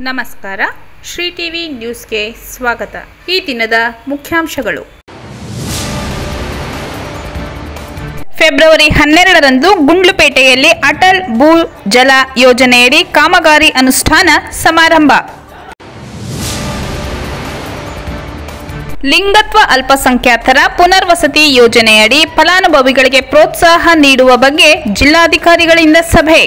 ನಮಸ್ಕಾರ ಶ್ರೀ ಟಿವಿ ನ್ಯೂಸ್ಗೆ ಸ್ವಾಗತ ಈ ದಿನದ ಮುಖ್ಯಾಂಶಗಳು ಫೆಬ್ರವರಿ ಹನ್ನೆರಡರಂದು ಗುಂಡ್ಲುಪೇಟೆಯಲ್ಲಿ ಅಟಲ್ ಭೂ ಜಲ ಯೋಜನೆಯಡಿ ಕಾಮಗಾರಿ ಅನುಷ್ಠಾನ ಸಮಾರಂಭ ಲಿಂಗತ್ವ ಅಲ್ಪಸಂಖ್ಯಾತರ ಪುನರ್ವಸತಿ ಯೋಜನೆಯಡಿ ಫಲಾನುಭವಿಗಳಿಗೆ ಪ್ರೋತ್ಸಾಹ ನೀಡುವ ಬಗ್ಗೆ ಜಿಲ್ಲಾಧಿಕಾರಿಗಳಿಂದ ಸಭೆ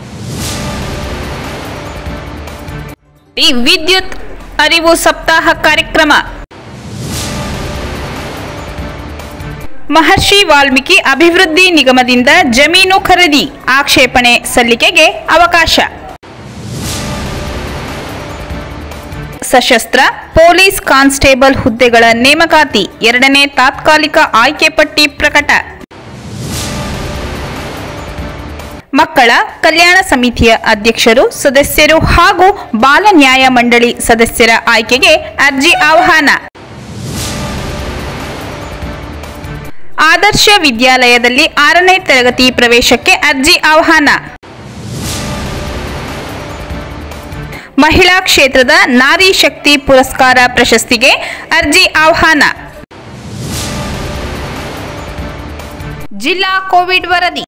ಈ ವಿದ್ಯುತ್ ಅರಿವು ಸಪ್ತಾಹ ಕಾರ್ಯಕ್ರಮ ಮಹರ್ಷಿ ವಾಲ್ಮೀಕಿ ಅಭಿವೃದ್ಧಿ ನಿಗಮದಿಂದ ಜಮೀನು ಖರೀದಿ ಆಕ್ಷೇಪಣೆ ಸಲ್ಲಿಕೆಗೆ ಅವಕಾಶ ಸಶಸ್ತ್ರ ಪೊಲೀಸ್ ಕಾನ್ಸ್ಟೇಬಲ್ ಹುದ್ದೆಗಳ ನೇಮಕಾತಿ ಎರಡನೇ ತಾತ್ಕಾಲಿಕ ಆಯ್ಕೆ ಪಟ್ಟಿ ಪ್ರಕಟ ಮಕ್ಕಳ ಕಲ್ಯಾಣ ಸಮಿತಿಯ ಅಧ್ಯಕ್ಷರು ಸದಸ್ಯರು ಹಾಗೂ ಬಾಲ ನ್ಯಾಯ ಮಂಡಳಿ ಸದಸ್ಯರ ಆಯ್ಕೆಗೆ ಅರ್ಜಿ ಆಹ್ವಾನ ಆದರ್ಶ ವಿದ್ಯಾಲಯದಲ್ಲಿ ಆರನೇ ತರಗತಿ ಪ್ರವೇಶಕ್ಕೆ ಅರ್ಜಿ ಆಹ್ವಾನ ಮಹಿಳಾ ಕ್ಷೇತ್ರದ ನಾರಿ ಶಕ್ತಿ ಪುರಸ್ಕಾರ ಪ್ರಶಸ್ತಿಗೆ ಅರ್ಜಿ ಆಹ್ವಾನ ಜಿಲ್ಲಾ ಕೋವಿಡ್ ವರದಿ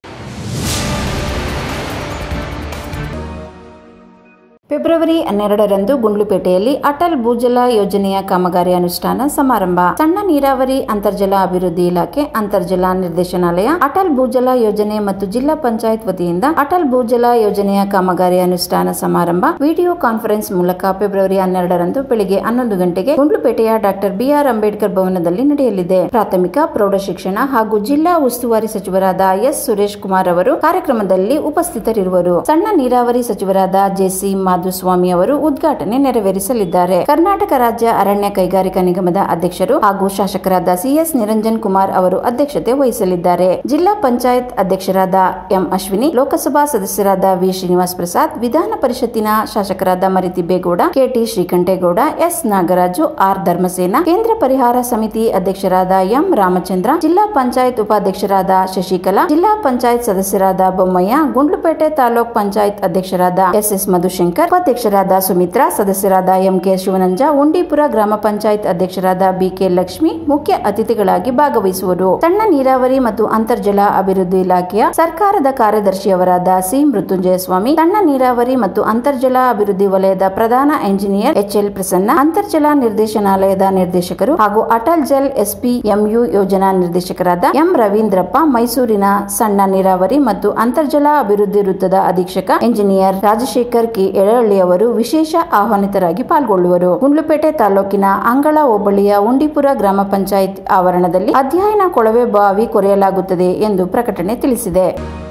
ಫೆಬ್ರವರಿ ಹನ್ನೆರಡರಂದು ಗುಂಡ್ಲುಪೇಟೆಯಲ್ಲಿ ಅಟಲ್ ಭೂಜಲ ಯೋಜನೆಯ ಕಾಮಗಾರಿ ಅನುಷ್ಠಾನ ಸಮಾರಂಭ ಸಣ್ಣ ನೀರಾವರಿ ಅಂತರ್ಜಲ ಅಭಿವೃದ್ಧಿ ಇಲಾಖೆ ಅಂತರ್ಜಲ ನಿರ್ದೇಶನಾಲಯ ಅಟಲ್ ಭೂಜಲ ಯೋಜನೆ ಮತ್ತು ಜಿಲ್ಲಾ ಪಂಚಾಯತ್ ವತಿಯಿಂದ ಅಟಲ್ ಭೂಜಲ ಯೋಜನೆಯ ಕಾಮಗಾರಿ ಅನುಷ್ಠಾನ ಸಮಾರಂಭ ವಿಡಿಯೋ ಕಾನ್ಫರೆನ್ಸ್ ಮೂಲಕ ಫೆಬ್ರವರಿ ಹನ್ನೆರಡರಂದು ಬೆಳಿಗ್ಗೆ ಹನ್ನೊಂದು ಗಂಟೆಗೆ ಗುಂಡ್ಲುಪೇಟೆಯ ಡಾಕ್ಟರ್ ಬಿಆರ್ ಅಂಬೇಡ್ಕರ್ ಭವನದಲ್ಲಿ ನಡೆಯಲಿದೆ ಪ್ರಾಥಮಿಕ ಪ್ರೌಢಶಿಕ್ಷಣ ಹಾಗೂ ಜಿಲ್ಲಾ ಉಸ್ತುವಾರಿ ಸಚಿವರಾದ ಎಸ್ ಸುರೇಶ್ ಕುಮಾರ್ ಅವರು ಕಾರ್ಯಕ್ರಮದಲ್ಲಿ ಉಪಸ್ಥಿತರಿರುವರು ಸಣ್ಣ ನೀರಾವರಿ ಸಚಿವರಾದ ಜೆಸಿ ಮಾಧುಸ್ವಾಮಿ ಅವರು ಉದ್ಘಾಟನೆ ನೆರವೇರಿಸಲಿದ್ದಾರೆ ಕರ್ನಾಟಕ ರಾಜ್ಯ ಅರಣ್ಯ ಕೈಗಾರಿಕಾ ನಿಗಮದ ಅಧ್ಯಕ್ಷರು ಹಾಗೂ ಶಾಸಕರಾದ ಸಿಎಸ್ ನಿರಂಜನ್ ಕುಮಾರ್ ಅವರು ಅಧ್ಯಕ್ಷತೆ ವಹಿಸಲಿದ್ದಾರೆ ಜಿಲ್ಲಾ ಪಂಚಾಯತ್ ಅಧ್ಯಕ್ಷರಾದ ಎಂ ಅಶ್ವಿನಿ ಲೋಕಸಭಾ ಸದಸ್ಯರಾದ ವಿ ಶ್ರೀನಿವಾಸ್ ಪ್ರಸಾದ್ ವಿಧಾನ ಪರಿಷತ್ತಿನ ಶಾಸಕರಾದ Marithibbegowda KT Srikantegowda S Nagaraju R Dharmasena ಕೇಂದ್ರ ಪರಿಹಾರ ಸಮಿತಿ ಅಧ್ಯಕ್ಷರಾದ ಎಂ ರಾಮಚಂದ್ರ ಜಿಲ್ಲಾ ಪಂಚಾಯತ್ ಉಪಾಧ್ಯಕ್ಷರಾದ ಶಶಿಕಲಾ ಜಿಲ್ಲಾ ಪಂಚಾಯತ್ ಸದಸ್ಯರಾದ ಬೊಮ್ಮಯ್ಯ ಗುಂಡ್ಲುಪೇಟೆ ತಾಲೂಕ್ ಪಂಚಾಯತ್ ಅಧ್ಯಕ್ಷರಾದ ಎಸ್ ಎಸ್ ಮಧುಶಂಕರ್ ಉಪಾಧ್ಯಕ್ಷರಾದ ಸುಮಿತ್ರಾ ಸದಸ್ಯರಾದ ಎಂಕೆ ಶಿವನಂಜ ಉಂಡಿಪುರ ಗ್ರಾಮ ಪಂಚಾಯತ್ ಅಧ್ಯಕ್ಷರಾದ ಬಿಕೆ ಲಕ್ಷ್ಮಿ ಮುಖ್ಯ ಅತಿಥಿಗಳಾಗಿ ಭಾಗವಹಿಸುವರು ಸಣ್ಣ ನೀರಾವರಿ ಮತ್ತು ಅಂತರ್ಜಲ ಅಭಿವೃದ್ಧಿ ಇಲಾಖೆಯ ಸರ್ಕಾರದ ಕಾರ್ಯದರ್ಶಿಯವರಾದ ಸಿ ಮೃತ್ಯುಂಜಯ ಸ್ವಾಮಿ ಸಣ್ಣ ನೀರಾವರಿ ಮತ್ತು ಅಂತರ್ಜಲ ಅಭಿವೃದ್ಧಿ ವಲಯದ ಪ್ರಧಾನ ಎಂಜಿನಿಯರ್ ಎಚ್ ಎಲ್ ಪ್ರಸನ್ನ ಅಂತರ್ಜಲ ನಿರ್ದೇಶನಾಲಯದ ನಿರ್ದೇಶಕರು ಹಾಗೂ ಅಟಲ್ ಜಲ್ ಎಸ್ಪಿ ಎಂಯು ಯೋಜನಾ ನಿರ್ದೇಶಕರಾದ ಎಂ ರವೀಂದ್ರಪ್ಪ ಮೈಸೂರಿನ ಸಣ್ಣ ನೀರಾವರಿ ಮತ್ತು ಅಂತರ್ಜಲ ಅಭಿವೃದ್ಧಿ ವೃತ್ತದ ಅಧೀಕ್ಷಕ ಎಂಜಿನಿಯರ್ ರಾಜಶೇಖರ್ ಕೆ ಎಳಹಳ್ಳಿ ಅವರು ವಿಶೇಷ ಆಹ್ವಾನಿತರಾಗಿ ಪಾಲ್ಗೊಳ್ಳುವರು ಗುಂಡ್ಲುಪೇಟೆ ತಾಲೂಕಿನ ಅಂಗಳ ಹೋಬಳಿಯ ಉಂಡಿಪುರ ಗ್ರಾಮ ಪಂಚಾಯತ್ ಆವರಣದಲ್ಲಿ ಅಧ್ಯಯನ ಕೊಳವೆ ಬಾವಿ ಕೊರೆಯಲಾಗುತ್ತದೆ ಎಂದು ಪ್ರಕಟಣೆ ತಿಳಿಸಿದೆ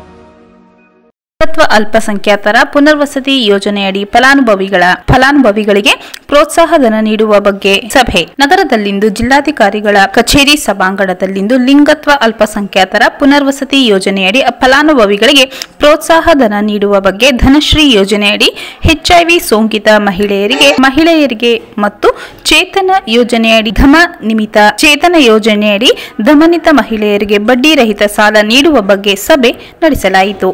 ಲಿಂಗತ್ವ ಅಲ್ಪಸಂಖ್ಯಾತರ ಪುನರ್ವಸತಿ ಯೋಜನೆಯಡಿ ಫಲಾನುಭವಿಗಳ ಫಲಾನುಭವಿಗಳಿಗೆ ಪ್ರೋತ್ಸಾಹಧನ ನೀಡುವ ಬಗ್ಗೆ ಸಭೆ ನಗರದಲ್ಲಿಂದು ಜಿಲ್ಲಾಧಿಕಾರಿಗಳ ಕಚೇರಿ ಸಭಾಂಗಣದಲ್ಲಿಂದು ಲಿಂಗತ್ವ ಅಲ್ಪಸಂಖ್ಯಾತರ ಪುನರ್ವಸತಿ ಯೋಜನೆಯಡಿ ಫಲಾನುಭವಿಗಳಿಗೆ ಪ್ರೋತ್ಸಾಹಧನ ನೀಡುವ ಬಗ್ಗೆ ಧನಶ್ರೀ ಯೋಜನೆಯಡಿ ಎಚ್ಐವಿ ಸೋಂಕಿತ ಮಹಿಳೆಯರಿಗೆ ಮಹಿಳೆಯರಿಗೆ ಮತ್ತು ಚೇತನ ಯೋಜನೆಯಡಿ ಧಮ ನಿಮಿತ ಚೇತನ ಯೋಜನೆಯಡಿ ಧಮನಿತ ಮಹಿಳೆಯರಿಗೆ ಬಡ್ಡಿ ರಹಿತ ಸಾಲ ನೀಡುವ ಬಗ್ಗೆ ಸಭೆ ನಡೆಸಲಾಯಿತು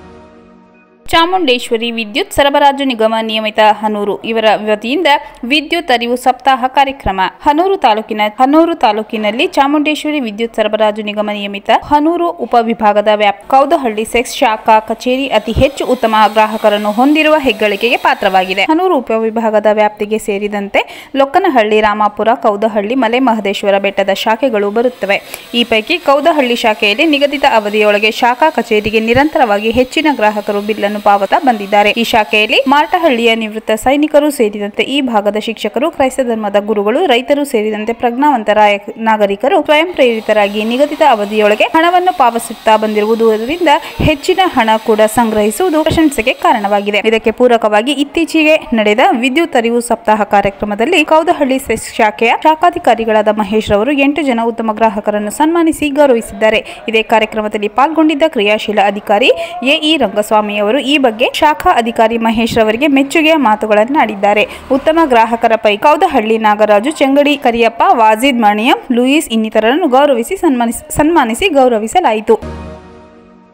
ಚಾಮುಂಡೇಶ್ವರಿ ವಿದ್ಯುತ್ ಸರಬರಾಜು ನಿಗಮ ನಿಯಮಿತ ಹನೂರು ಇವರ ವತಿಯಿಂದ ವಿದ್ಯುತ್ ಅರಿವು ಸಪ್ತಾಹ ಕಾರ್ಯಕ್ರಮ ಹನೂರು ತಾಲೂಕಿನ ಹನೂರು ತಾಲೂಕಿನಲ್ಲಿ ಚಾಮುಂಡೇಶ್ವರಿ ವಿದ್ಯುತ್ ಸರಬರಾಜು ನಿಗಮ ನಿಯಮಿತ ಹನೂರು ಉಪವಿಭಾಗದ ವ್ಯಾಪ್ ಕೌದಹಳ್ಳಿ ಸೆಕ್ಸ್ ಶಾಖಾ ಕಚೇರಿ ಅತಿ ಹೆಚ್ಚು ಉತ್ತಮ ಗ್ರಾಹಕರನ್ನು ಹೊಂದಿರುವ ಹೆಗ್ಗಳಿಕೆಗೆ ಪಾತ್ರವಾಗಿದೆ ಹನೂರು ಉಪವಿಭಾಗದ ವ್ಯಾಪ್ತಿಗೆ ಸೇರಿದಂತೆ ಲೊಕ್ಕನಹಳ್ಳಿ ರಾಮಾಪುರ ಕೌದಹಳ್ಳಿ ಮಲೆ ಮಹದೇಶ್ವರ ಬೆಟ್ಟದ ಶಾಖೆಗಳು ಬರುತ್ತವೆ ಈ ಪೈಕಿ ಕೌದಹಳ್ಳಿ ಶಾಖೆಯಲ್ಲಿ ನಿಗದಿತ ಅವಧಿಯೊಳಗೆ ಶಾಖಾ ಕಚೇರಿಗೆ ನಿರಂತರವಾಗಿ ಹೆಚ್ಚಿನ ಗ್ರಾಹಕರು ಬಿಲ್ಲನ್ನು ಪಾವತ ಬಂದಿದ್ದಾರೆ ಈ ಶಾಖೆಯಲ್ಲಿ ಮಾರ್ಟಹಳ್ಳಿಯ ನಿವೃತ್ತ ಸೈನಿಕರು ಸೇರಿದಂತೆ ಈ ಭಾಗದ ಶಿಕ್ಷಕರು ಕ್ರೈಸ್ತ ಧರ್ಮದ ಗುರುಗಳು ರೈತರು ಸೇರಿದಂತೆ ಪ್ರಜ್ಞಾವಂತರ ನಾಗರಿಕರು ಸ್ವಯಂ ಪ್ರೇರಿತರಾಗಿ ನಿಗದಿತ ಅವಧಿಯೊಳಗೆ ಹಣವನ್ನು ಪಾವತಿಸುತ್ತಾ ಬಂದಿರುವುದರಿಂದ ಹೆಚ್ಚಿನ ಹಣ ಕೂಡ ಸಂಗ್ರಹಿಸುವುದು ಪ್ರಶಂಸೆಗೆ ಕಾರಣವಾಗಿದೆ ಇದಕ್ಕೆ ಪೂರಕವಾಗಿ ಇತ್ತೀಚೆಗೆ ನಡೆದ ವಿದ್ಯುತ್ ಅರಿವು ಸಪ್ತಾಹ ಕಾರ್ಯಕ್ರಮದಲ್ಲಿ ಕೌದಹಳ್ಳಿ ಸೆಸ್ ಶಾಖೆಯ ಶಾಖಾಧಿಕಾರಿಗಳಾದ ಮಹೇಶ್ ರವರು ಎಂಟು ಜನ ಉತ್ತಮ ಗ್ರಾಹಕರನ್ನು ಸನ್ಮಾನಿಸಿ ಗೌರವಿಸಿದ್ದಾರೆ ಇದೇ ಕಾರ್ಯಕ್ರಮದಲ್ಲಿ ಪಾಲ್ಗೊಂಡಿದ್ದ ಕ್ರಿಯಾಶೀಲ ಅಧಿಕಾರಿ ಎಇ ರಂಗಸ್ವಾಮಿ ಅವರು ಈ ಬಗ್ಗೆ ಶಾಖಾ ಅಧಿಕಾರಿ ಮಹೇಶ್ ರವರಿಗೆ ಮೆಚ್ಚುಗೆಯ ಮಾತುಗಳನ್ನಾಡಿದ್ದಾರೆ ಉತ್ತಮ ಗ್ರಾಹಕರ ಪೈ ಕೌದಹಳ್ಳಿ ನಾಗರಾಜು ಚೆಂಗಡಿ ಕರಿಯಪ್ಪ ವಾಜಿದ್ ಮಣಿಯಂ ಲೂಯಿಸ್ ಇನ್ನಿತರರನ್ನು ಗೌರವಿಸಿ ಸನ್ಮಾನಿಸಿ ಸನ್ಮಾನಿಸಿ ಗೌರವಿಸಲಾಯಿತು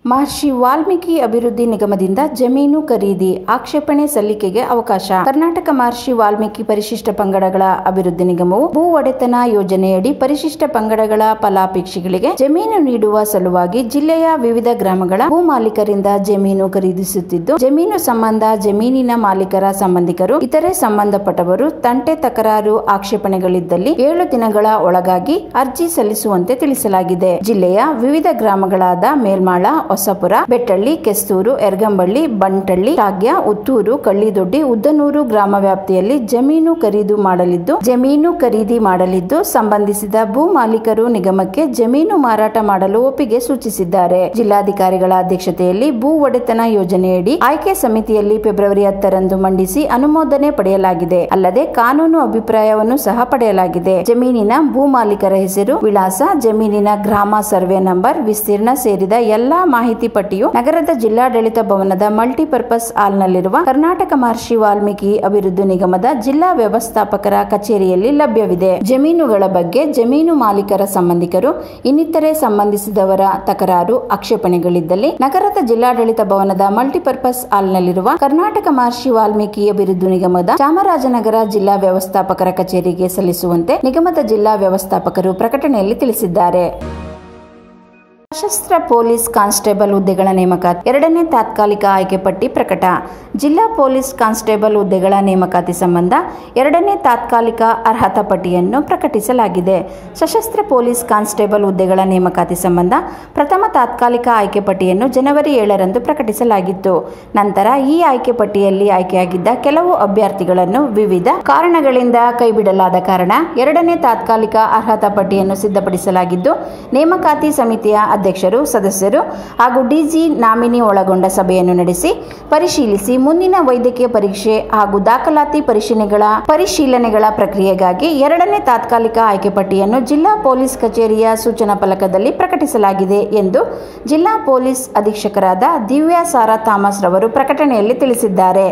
ಮಹರ್ಷಿ ವಾಲ್ಮೀಕಿ ಅಭಿವೃದ್ಧಿ ನಿಗಮದಿಂದ ಜಮೀನು ಖರೀದಿ ಆಕ್ಷೇಪಣೆ ಸಲ್ಲಿಕೆಗೆ ಅವಕಾಶ ಕರ್ನಾಟಕ ಮಹರ್ಷಿ ವಾಲ್ಮೀಕಿ ಪರಿಶಿಷ್ಟ ಪಂಗಡಗಳ ಅಭಿವೃದ್ಧಿ ನಿಗಮವು ಭೂ ಒಡೆತನ ಯೋಜನೆಯಡಿ ಪರಿಶಿಷ್ಟ ಪಂಗಡಗಳ ಫಲಾಪೇಕ್ಷಿಗಳಿಗೆ ಜಮೀನು ನೀಡುವ ಸಲುವಾಗಿ ಜಿಲ್ಲೆಯ ವಿವಿಧ ಗ್ರಾಮಗಳ ಭೂ ಮಾಲೀಕರಿಂದ ಜಮೀನು ಖರೀದಿಸುತ್ತಿದ್ದು ಜಮೀನು ಸಂಬಂಧ ಜಮೀನಿನ ಮಾಲೀಕರ ಸಂಬಂಧಿಕರು ಇತರೆ ಸಂಬಂಧಪಟ್ಟವರು ತಂಟೆ ತಕರಾರು ಆಕ್ಷೇಪಣೆಗಳಿದ್ದಲ್ಲಿ ಏಳು ದಿನಗಳ ಒಳಗಾಗಿ ಅರ್ಜಿ ಸಲ್ಲಿಸುವಂತೆ ತಿಳಿಸಲಾಗಿದೆ ಜಿಲ್ಲೆಯ ವಿವಿಧ ಗ್ರಾಮಗಳಾದ ಮೇಲ್ಮಾಳ ಹೊಸಪುರ ಬೆಟ್ಟಳ್ಳಿ ಕೆಸ್ತೂರು ಎರಗಂಬಳ್ಳಿ ಬಂಟಳ್ಳಿ ಶಾಗ್ಯ ಉತ್ತೂರು ಕಳ್ಳಿದೊಡ್ಡಿ ಉದ್ದನೂರು ಗ್ರಾಮ ವ್ಯಾಪ್ತಿಯಲ್ಲಿ ಜಮೀನು ಖರೀದಿ ಮಾಡಲಿದ್ದು ಜಮೀನು ಖರೀದಿ ಮಾಡಲಿದ್ದು ಸಂಬಂಧಿಸಿದ ಭೂ ಮಾಲೀಕರು ನಿಗಮಕ್ಕೆ ಜಮೀನು ಮಾರಾಟ ಮಾಡಲು ಒಪ್ಪಿಗೆ ಸೂಚಿಸಿದ್ದಾರೆ ಜಿಲ್ಲಾಧಿಕಾರಿಗಳ ಅಧ್ಯಕ್ಷತೆಯಲ್ಲಿ ಭೂ ಒಡೆತನ ಯೋಜನೆಯಡಿ ಆಯ್ಕೆ ಸಮಿತಿಯಲ್ಲಿ ಫೆಬ್ರವರಿ ಹತ್ತರಂದು ಮಂಡಿಸಿ ಅನುಮೋದನೆ ಪಡೆಯಲಾಗಿದೆ ಅಲ್ಲದೆ ಕಾನೂನು ಅಭಿಪ್ರಾಯವನ್ನು ಸಹ ಪಡೆಯಲಾಗಿದೆ ಜಮೀನಿನ ಭೂ ಮಾಲೀಕರ ಹೆಸರು ವಿಳಾಸ ಜಮೀನಿನ ಗ್ರಾಮ ಸರ್ವೆ ನಂಬರ್ ವಿಸ್ತೀರ್ಣ ಸೇರಿದ ಎಲ್ಲಾ ಮಾಹಿತಿ ಪಟ್ಟಿಯು ನಗರದ ಜಿಲ್ಲಾಡಳಿತ ಭವನದ ಮಲ್ಟಿಪರ್ಪಸ್ ಹಾಲ್ನಲ್ಲಿರುವ ಕರ್ನಾಟಕ ಮಹರ್ಷಿ ವಾಲ್ಮೀಕಿ ಅಭಿವೃದ್ಧಿ ನಿಗಮದ ಜಿಲ್ಲಾ ವ್ಯವಸ್ಥಾಪಕರ ಕಚೇರಿಯಲ್ಲಿ ಲಭ್ಯವಿದೆ ಜಮೀನುಗಳ ಬಗ್ಗೆ ಜಮೀನು ಮಾಲೀಕರ ಸಂಬಂಧಿಕರು ಇನ್ನಿತರೆ ಸಂಬಂಧಿಸಿದವರ ತಕರಾರು ಆಕ್ಷೇಪಣೆಗಳಿದ್ದಲ್ಲಿ ನಗರದ ಜಿಲ್ಲಾಡಳಿತ ಭವನದ ಮಲ್ಟಿಪರ್ಪಸ್ ಹಾಲ್ನಲ್ಲಿರುವ ಕರ್ನಾಟಕ ಮಹರ್ಷಿ ವಾಲ್ಮೀಕಿ ಅಭಿವೃದ್ಧಿ ನಿಗಮದ ಚಾಮರಾಜನಗರ ಜಿಲ್ಲಾ ವ್ಯವಸ್ಥಾಪಕರ ಕಚೇರಿಗೆ ಸಲ್ಲಿಸುವಂತೆ ನಿಗಮದ ಜಿಲ್ಲಾ ವ್ಯವಸ್ಥಾಪಕರು ಪ್ರಕಟಣೆಯಲ್ಲಿ ತಿಳಿಸಿದ್ದಾರೆ ಸಶಸ್ತ್ರ ಪೊಲೀಸ್ ಕಾನ್ಸ್ಟೇಬಲ್ ಹುದ್ದೆಗಳ ನೇಮಕಾತಿ ಎರಡನೇ ತಾತ್ಕಾಲಿಕ ಆಯ್ಕೆ ಪಟ್ಟಿ ಪ್ರಕಟ ಜಿಲ್ಲಾ ಪೊಲೀಸ್ ಕಾನ್ಸ್ಟೇಬಲ್ ಹುದ್ದೆಗಳ ನೇಮಕಾತಿ ಸಂಬಂಧ ಎರಡನೇ ತಾತ್ಕಾಲಿಕ ಅರ್ಹತಾ ಪಟ್ಟಿಯನ್ನು ಪ್ರಕಟಿಸಲಾಗಿದೆ ಸಶಸ್ತ್ರ ಪೊಲೀಸ್ ಕಾನ್ಸ್ಟೇಬಲ್ ಹುದ್ದೆಗಳ ನೇಮಕಾತಿ ಸಂಬಂಧ ಪ್ರಥಮ ತಾತ್ಕಾಲಿಕ ಆಯ್ಕೆ ಪಟ್ಟಿಯನ್ನು ಜನವರಿ ಏಳರಂದು ಪ್ರಕಟಿಸಲಾಗಿತ್ತು ನಂತರ ಈ ಆಯ್ಕೆ ಪಟ್ಟಿಯಲ್ಲಿ ಆಯ್ಕೆಯಾಗಿದ್ದ ಕೆಲವು ಅಭ್ಯರ್ಥಿಗಳನ್ನು ವಿವಿಧ ಕಾರಣಗಳಿಂದ ಕೈಬಿಡಲಾದ ಕಾರಣ ಎರಡನೇ ತಾತ್ಕಾಲಿಕ ಅರ್ಹತಾ ಪಟ್ಟಿಯನ್ನು ಸಿದ್ಧಪಡಿಸಲಾಗಿದ್ದು ನೇಮಕಾತಿ ಸಮಿತಿಯ ಅಧ್ಯಕ್ಷರು ಸದಸ್ಯರು ಹಾಗೂ ಡಿಜಿ ನಾಮಿನಿ ಒಳಗೊಂಡ ಸಭೆಯನ್ನು ನಡೆಸಿ ಪರಿಶೀಲಿಸಿ ಮುಂದಿನ ವೈದ್ಯಕೀಯ ಪರೀಕ್ಷೆ ಹಾಗೂ ದಾಖಲಾತಿ ಪರಿಶೀಲನೆಗಳ ಪರಿಶೀಲನೆಗಳ ಪ್ರಕ್ರಿಯೆಗಾಗಿ ಎರಡನೇ ತಾತ್ಕಾಲಿಕ ಆಯ್ಕೆ ಪಟ್ಟಿಯನ್ನು ಜಿಲ್ಲಾ ಪೊಲೀಸ್ ಕಚೇರಿಯ ಸೂಚನಾ ಫಲಕದಲ್ಲಿ ಪ್ರಕಟಿಸಲಾಗಿದೆ ಎಂದು ಜಿಲ್ಲಾ ಪೊಲೀಸ್ ಅಧೀಕ್ಷಕರಾದ ದಿವ್ಯಾ ಸಾರಾ ಥಾಮಸ್ ರವರು ಪ್ರಕಟಣೆಯಲ್ಲಿ ತಿಳಿಸಿದ್ದಾರೆ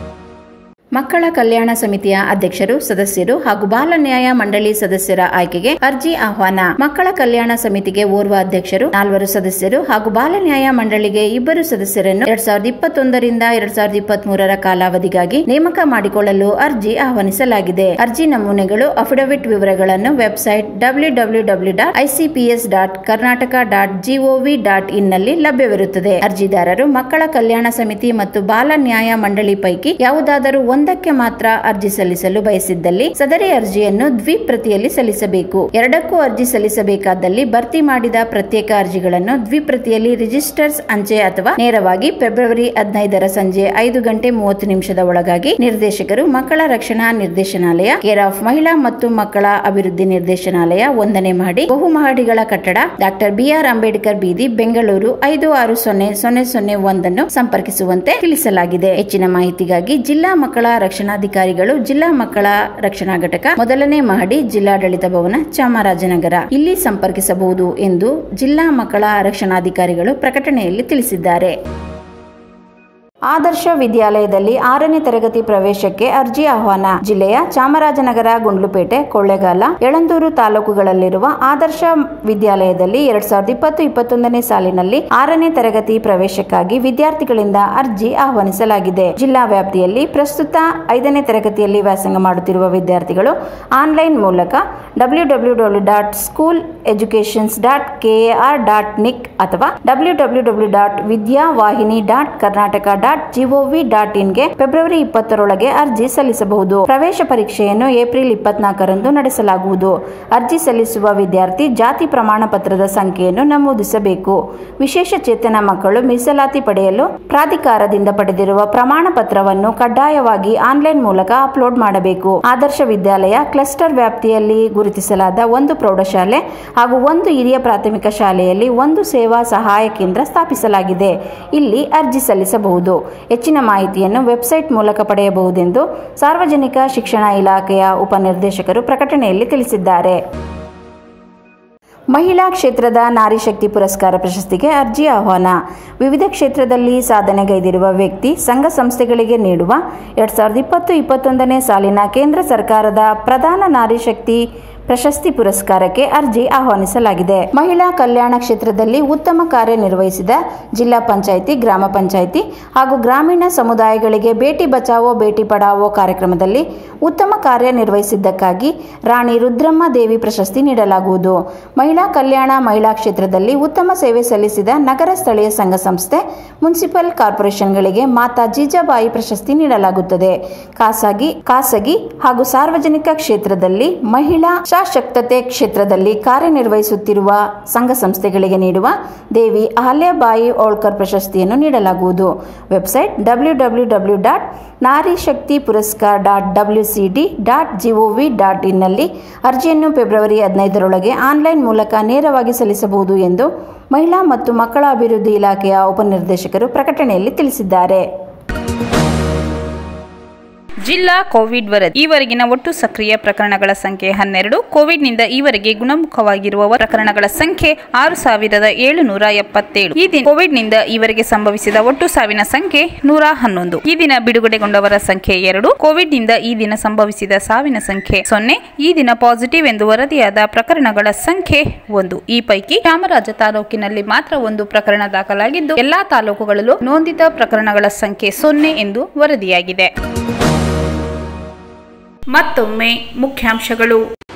ಮಕ್ಕಳ ಕಲ್ಯಾಣ ಸಮಿತಿಯ ಅಧ್ಯಕ್ಷರು ಸದಸ್ಯರು ಹಾಗೂ ಬಾಲ ನ್ಯಾಯ ಮಂಡಳಿ ಸದಸ್ಯರ ಆಯ್ಕೆಗೆ ಅರ್ಜಿ ಆಹ್ವಾನ ಮಕ್ಕಳ ಕಲ್ಯಾಣ ಸಮಿತಿಗೆ ಓರ್ವ ಅಧ್ಯಕ್ಷರು ನಾಲ್ವರು ಸದಸ್ಯರು ಹಾಗೂ ಬಾಲ ನ್ಯಾಯ ಮಂಡಳಿಗೆ ಇಬ್ಬರು ಸದಸ್ಯರನ್ನು ಎರಡ್ ಸಾವಿರದ ಇಪ್ಪತ್ತೊಂದರಿಂದ ಎರಡ್ ಸಾವಿರದ ಇಪ್ಪತ್ತ್ ಮೂರರ ಕಾಲಾವಧಿಗಾಗಿ ನೇಮಕ ಮಾಡಿಕೊಳ್ಳಲು ಅರ್ಜಿ ಆಹ್ವಾನಿಸಲಾಗಿದೆ ಅರ್ಜಿ ನಮೂನೆಗಳು ಅಫಿಡವಿಟ್ ವಿವರಗಳನ್ನು website W W W dot ICPS dot Karnataka dot GOV dot in ನಲ್ಲಿ ಲಭ್ಯವಿರುತ್ತದೆ ಅರ್ಜಿದಾರರು ಮಕ್ಕಳ ಕಲ್ಯಾಣ ಸಮಿತಿ ಮತ್ತು ಬಾಲ ನ್ಯಾಯ ಮಂಡಳಿ ಪೈಕಿ ಯಾವುದಾದರೂ ಒಂದಕ್ಕೆ ಮಾತ್ರ ಅರ್ಜಿ ಸಲ್ಲಿಸಲು ಬಯಸಿದ್ದಲ್ಲಿ ಸದರಿ ಅರ್ಜಿಯನ್ನು ದ್ವಿಪ್ರತಿಯಲ್ಲಿ ಸಲ್ಲಿಸಬೇಕು ಎರಡಕ್ಕೂ ಅರ್ಜಿ ಸಲ್ಲಿಸಬೇಕಾದಲ್ಲಿ ಭರ್ತಿ ಮಾಡಿದ ಪ್ರತ್ಯೇಕ ಅರ್ಜಿಗಳನ್ನು ದ್ವಿಪ್ರತಿಯಲ್ಲಿ ರಿಜಿಸ್ಟರ್ಸ್ ಅಂಚೆ ಅಥವಾ ನೇರವಾಗಿ ಫೆಬ್ರವರಿ ಹದಿನೈದರ ಸಂಜೆ ಐದು ಗಂಟೆ ಮೂವತ್ತು ನಿಮಿಷದ ಒಳಗಾಗಿ ನಿರ್ದೇಶಕರು ಮಕ್ಕಳ ರಕ್ಷಣಾ ನಿರ್ದೇಶನಾಲಯ ಕೇರ್ ಆಫ್ ಮಹಿಳಾ ಮತ್ತು ಮಕ್ಕಳ ಅಭಿವೃದ್ಧಿ ನಿರ್ದೇಶನಾಲಯ ಒಂದನೇ ಮಹಡಿ ಬಹುಮಹಡಿಗಳ ಕಟ್ಟಡ ಡಾಕ್ಟರ್ ಬಿಆರ್ ಅಂಬೇಡ್ಕರ್ ಬೀದಿ ಬೆಂಗಳೂರು ಐದು ಆರು ಸೊನ್ನೆ ಸೊನ್ನೆ ಸೊನ್ನೆ ಒಂದನ್ನು ಸಂಪರ್ಕಿಸುವಂತೆ ತಿಳಿಸಲಾಗಿದೆ ಹೆಚ್ಚಿನ ಮಾಹಿತಿಗಾಗಿ ಜಿಲ್ಲಾ ಮಕ್ಕಳ ರಕ್ಷಣಾಧಿಕಾರಿಗಳು ಜಿಲ್ಲಾ ಮಕ್ಕಳ ರಕ್ಷಣಾ ಘಟಕ ಮೊದಲನೇ ಮಹಡಿ ಜಿಲ್ಲಾಡಳಿತ ಭವನ ಚಾಮರಾಜನಗರ ಇಲ್ಲಿ ಸಂಪರ್ಕಿಸಬಹುದು ಎಂದು ಜಿಲ್ಲಾ ಮಕ್ಕಳ ರಕ್ಷಣಾಧಿಕಾರಿಗಳು ಪ್ರಕಟಣೆಯಲ್ಲಿ ತಿಳಿಸಿದ್ದಾರೆ ಆದರ್ಶ ವಿದ್ಯಾಲಯದಲ್ಲಿ ಆರನೇ ತರಗತಿ ಪ್ರವೇಶಕ್ಕೆ ಅರ್ಜಿ ಆಹ್ವಾನ ಜಿಲ್ಲೆಯ ಚಾಮರಾಜನಗರ ಗುಂಡ್ಲುಪೇಟೆ ಕೊಳ್ಳೇಗಾಲ ಯಳಂದೂರು ತಾಲೂಕುಗಳಲ್ಲಿರುವ ಆದರ್ಶ ವಿದ್ಯಾಲಯದಲ್ಲಿ ಎರಡ್ ಸಾವಿರದ ಇಪ್ಪತ್ತು ಇಪ್ಪತ್ತೊಂದನೇ ಸಾಲಿನಲ್ಲಿ ಆರನೇ ತರಗತಿ ಪ್ರವೇಶಕ್ಕಾಗಿ ವಿದ್ಯಾರ್ಥಿಗಳಿಂದ ಅರ್ಜಿ ಆಹ್ವಾನಿಸಲಾಗಿದೆ ಜಿಲ್ಲಾ ವ್ಯಾಪ್ತಿಯಲ್ಲಿ ಪ್ರಸ್ತುತ ಐದನೇ ತರಗತಿಯಲ್ಲಿ ವ್ಯಾಸಂಗ ಮಾಡುತ್ತಿರುವ ವಿದ್ಯಾರ್ಥಿಗಳು ಆನ್ಲೈನ್ ಮೂಲಕ W W W dot school educations dot KAR dot nic ಅಥವಾ W W W dot Vidyavahini dot Karnataka dot GOV dot ಇನ್ಗೆ ಫೆಬ್ರವರಿ ಇಪ್ಪತ್ತರೊಳಗೆ ಅರ್ಜಿ ಸಲ್ಲಿಸಬಹುದು ಪ್ರವೇಶ ಪರೀಕ್ಷೆಯನ್ನು ಏಪ್ರಿಲ್ ಇಪ್ಪತ್ನಾಲ್ಕರಂದು ನಡೆಸಲಾಗುವುದು ಅರ್ಜಿ ಸಲ್ಲಿಸುವ ವಿದ್ಯಾರ್ಥಿ ಜಾತಿ ಪ್ರಮಾಣ ಪತ್ರದ ಸಂಖ್ಯೆಯನ್ನು ನಮೂದಿಸಬೇಕು ವಿಶೇಷ ಚೇತನ ಮಕ್ಕಳು ಮೀಸಲಾತಿ ಪಡೆಯಲು ಪ್ರಾಧಿಕಾರದಿಂದ ಪಡೆದಿರುವ ಪ್ರಮಾಣ ಪತ್ರವನ್ನು ಕಡ್ಡಾಯವಾಗಿ ಆನ್ಲೈನ್ ಮೂಲಕ ಅಪ್ಲೋಡ್ ಮಾಡಬೇಕು ಆದರ್ಶ ವಿದ್ಯಾಲಯ ಕ್ಲಸ್ಟರ್ ವ್ಯಾಪ್ತಿಯಲ್ಲಿ ಗುರುತಿಸಲಾದ ಒಂದು ಪ್ರೌಢಶಾಲೆ ಹಾಗೂ ಒಂದು ಹಿರಿಯ ಪ್ರಾಥಮಿಕ ಶಾಲೆಯಲ್ಲಿ ಒಂದು ಸೇವಾ ಸಹಾಯ ಕೇಂದ್ರ ಸ್ಥಾಪಿಸಲಾಗಿದೆ ಇಲ್ಲಿ ಅರ್ಜಿ ಸಲ್ಲಿಸಬಹುದು ಹೆಚ್ಚಿನ ಮಾಹಿತಿಯನ್ನು ವೆಬ್ಸೈಟ್ ಮೂಲಕ ಪಡೆಯಬಹುದೆಂದು ಸಾರ್ವಜನಿಕ ಶಿಕ್ಷಣ ಇಲಾಖೆಯ ಉಪನಿರ್ದೇಶಕರು ಪ್ರಕಟಣೆಯಲ್ಲಿ ತಿಳಿಸಿದ್ದಾರೆ ಮಹಿಳಾ ಕ್ಷೇತ್ರದ ನಾರಿ ಶಕ್ತಿ ಪುರಸ್ಕಾರ ಪ್ರಶಸ್ತಿಗೆ ಅರ್ಜಿ ಆಹ್ವಾನ ವಿವಿಧ ಕ್ಷೇತ್ರದಲ್ಲಿ ಸಾಧನೆಗೈದಿರುವ ವ್ಯಕ್ತಿ ಸಂಘ ಸಂಸ್ಥೆಗಳಿಗೆ ನೀಡುವ ಎರಡ್ ಸಾವಿರದ ಇಪ್ಪತ್ತು ಇಪ್ಪತ್ತೊಂದನೇ ಸಾಲಿನ ಕೇಂದ್ರ ಸರ್ಕಾರದ ಪ್ರಧಾನ ನಾರಿ ಶಕ್ತಿ ಪ್ರಶಸ್ತಿ ಪುರಸ್ಕಾರಕ್ಕೆ ಅರ್ಜಿ ಆಹ್ವಾನಿಸಲಾಗಿದೆ ಮಹಿಳಾ ಕಲ್ಯಾಣ ಕ್ಷೇತ್ರದಲ್ಲಿ ಉತ್ತಮ ಕಾರ್ಯನಿರ್ವಹಿಸಿದ ಜಿಲ್ಲಾ ಪಂಚಾಯಿತಿ ಗ್ರಾಮ ಪಂಚಾಯಿತಿ ಹಾಗೂ ಗ್ರಾಮೀಣ ಸಮುದಾಯಗಳಿಗೆ ಬೇಟಿ ಬಚಾವೋ ಬೇಟಿ ಪಡಾವೋ ಕಾರ್ಯಕ್ರಮದಲ್ಲಿ ಉತ್ತಮ ಕಾರ್ಯನಿರ್ವಹಿಸಿದ್ದಕ್ಕಾಗಿ ರಾಣಿ ರುದ್ರಮ್ಮ ದೇವಿ ಪ್ರಶಸ್ತಿ ನೀಡಲಾಗುವುದು ಮಹಿಳಾ ಕಲ್ಯಾಣ ಮಹಿಳಾ ಕ್ಷೇತ್ರದಲ್ಲಿ ಉತ್ತಮ ಸೇವೆ ಸಲ್ಲಿಸಿದ ನಗರ ಸ್ಥಳೀಯ ಸಂಘ ಸಂಸ್ಥೆ ಮುನ್ಸಿಪಲ್ ಕಾರ್ಪೊರೇಷನ್ಗಳಿಗೆ ಮಾತಾ ಜೀಜಾಬಾಯಿ ಪ್ರಶಸ್ತಿ ನೀಡಲಾಗುತ್ತದೆ ಖಾಸಗಿ ಖಾಸಗಿ ಹಾಗೂ ಸಾರ್ವಜನಿಕ ಕ್ಷೇತ್ರದಲ್ಲಿ ಮಹಿಳಾ ಸಶಕ್ತತೆ ಕ್ಷೇತ್ರದಲ್ಲಿ ಕಾರ್ಯನಿರ್ವಹಿಸುತ್ತಿರುವ ಸಂಘ ಸಂಸ್ಥೆಗಳಿಗೆ ನೀಡುವ ದೇವಿ ಅಹಲ್ಯಾಬಾಯಿ ಹೋಳ್ಕರ್ ಪ್ರಶಸ್ತಿಯನ್ನು ನೀಡಲಾಗುವುದು website W W W dot Nari Shakti Puraskar dot W C D dot GOV dot ಇನ್ನಲ್ಲಿ ಅರ್ಜಿಯನ್ನು ಫೆಬ್ರವರಿ ಹದಿನೈದರೊಳಗೆ ಆನ್ಲೈನ್ ಮೂಲಕ ನೇರವಾಗಿ ಸಲ್ಲಿಸಬಹುದು ಎಂದು ಮಹಿಳಾ ಮತ್ತು ಮಕ್ಕಳ ಅಭಿವೃದ್ಧಿ ಇಲಾಖೆಯ ಉಪನಿರ್ದೇಶಕರು ಪ್ರಕಟಣೆಯಲ್ಲಿ ತಿಳಿಸಿದ್ದಾರೆ ಜಿಲ್ಲಾ ಕೋವಿಡ್ ವರದಿ ಈವರೆಗಿನ ಒಟ್ಟು ಸಕ್ರಿಯ ಪ್ರಕರಣಗಳ ಸಂಖ್ಯೆ ಹನ್ನೆರಡು ಕೋವಿಡ್ನಿಂದ ಈವರೆಗೆ ಗುಣಮುಖವಾಗಿರುವ ಪ್ರಕರಣಗಳ ಸಂಖ್ಯೆ ಆರು ಸಾವಿರದ ಏಳುನೂರ ಎಪ್ಪತ್ತೇಳು ಈ ದಿನ ಕೋವಿಡ್ನಿಂದ ಈವರೆಗೆ ಸಂಭವಿಸಿದ ಒಟ್ಟು ಸಾವಿನ ಸಂಖ್ಯೆ ನೂರ ಹನ್ನೊಂದು ಈ ದಿನ ಬಿಡುಗಡೆಗೊಂಡವರ ಸಂಖ್ಯೆ ಎರಡು ಕೋವಿಡ್ನಿಂದ ಈ ದಿನ ಸಂಭವಿಸಿದ ಸಾವಿನ ಸಂಖ್ಯೆ ಸೊನ್ನೆ ಈ ದಿನ ಪಾಸಿಟಿವ್ ಎಂದು ವರದಿಯಾದ ಪ್ರಕರಣಗಳ ಸಂಖ್ಯೆ ಒಂದು ಈ ಪೈಕಿ ಚಾಮರಾಜ ತಾಲೂಕಿನಲ್ಲಿ ಮಾತ್ರ ಒಂದು ಪ್ರಕರಣ ದಾಖಲಾಗಿದ್ದು ಎಲ್ಲಾ ತಾಲೂಕುಗಳಲ್ಲೂ ನೋಂದಿತ ಪ್ರಕರಣಗಳ ಸಂಖ್ಯೆ ಸೊನ್ನೆ ಎಂದು ವರದಿಯಾಗಿದೆ ಮತ್ತೊಮ್ಮೆ ಮುಖ್ಯಾಂಶಗಳು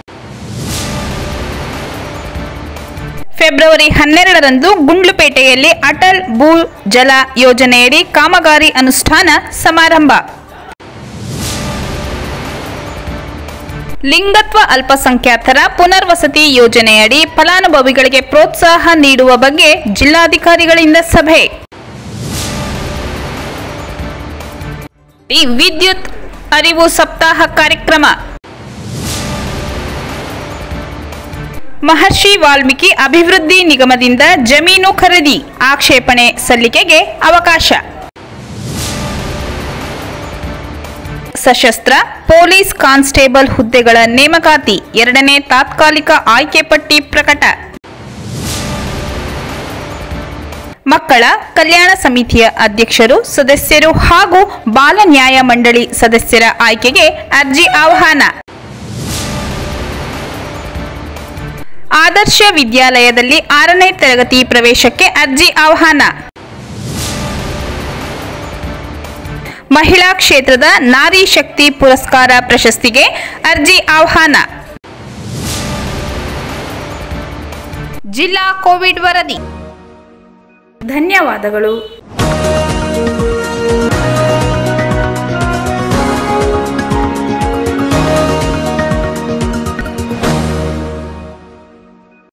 ಫೆಬ್ರವರಿ ಹನ್ನೆರಡರಂದು ಗುಂಡ್ಲುಪೇಟೆಯಲ್ಲಿ ಅಟಲ್ ಭೂ ಜಲ ಯೋಜನೆಯಡಿ ಕಾಮಗಾರಿ ಅನುಷ್ಠಾನ ಸಮಾರಂಭ ಲಿಂಗತ್ವ ಅಲ್ಪಸಂಖ್ಯಾತರ ಪುನರ್ವಸತಿ ಯೋಜನೆಯಡಿ ಫಲಾನುಭವಿಗಳಿಗೆ ಪ್ರೋತ್ಸಾಹ ನೀಡುವ ಬಗ್ಗೆ ಜಿಲ್ಲಾಧಿಕಾರಿಗಳಿಂದ ಸಭೆ ಈ ವಿದ್ಯುತ್ ಅರಿವು ಸಪ್ತಾಹ ಕಾರ್ಯಕ್ರಮ ಮಹರ್ಷಿ ವಾಲ್ಮೀಕಿ ಅಭಿವೃದ್ಧಿ ನಿಗಮದಿಂದ ಜಮೀನು ಖರೀದಿ ಆಕ್ಷೇಪಣೆ ಸಲ್ಲಿಕೆಗೆ ಅವಕಾಶ ಸಶಸ್ತ್ರ ಪೊಲೀಸ್ ಕಾನ್ಸ್ಟೇಬಲ್ ಹುದ್ದೆಗಳ ನೇಮಕಾತಿ ಎರಡನೇ ತಾತ್ಕಾಲಿಕ ಆಯ್ಕೆ ಪಟ್ಟಿ ಪ್ರಕಟ ಮಕ್ಕಳ ಕಲ್ಯಾಣ ಸಮಿತಿಯ ಅಧ್ಯಕ್ಷರು ಸದಸ್ಯರು ಹಾಗೂ ಬಾಲ ನ್ಯಾಯ ಮಂಡಳಿ ಸದಸ್ಯರ ಆಯ್ಕೆಗೆ ಅರ್ಜಿ ಆಹ್ವಾನ ಆದರ್ಶ ವಿದ್ಯಾಲಯದಲ್ಲಿ ಆರನೇ ತರಗತಿ ಪ್ರವೇಶಕ್ಕೆ ಅರ್ಜಿ ಆಹ್ವಾನ ಮಹಿಳಾ ಕ್ಷೇತ್ರದ ನಾರಿ ಶಕ್ತಿ ಪುರಸ್ಕಾರ ಪ್ರಶಸ್ತಿಗೆ ಅರ್ಜಿ ಆಹ್ವಾನ ಜಿಲ್ಲಾ ಕೋವಿಡ್ ವರದಿ ಧನ್ಯವಾದಗಳು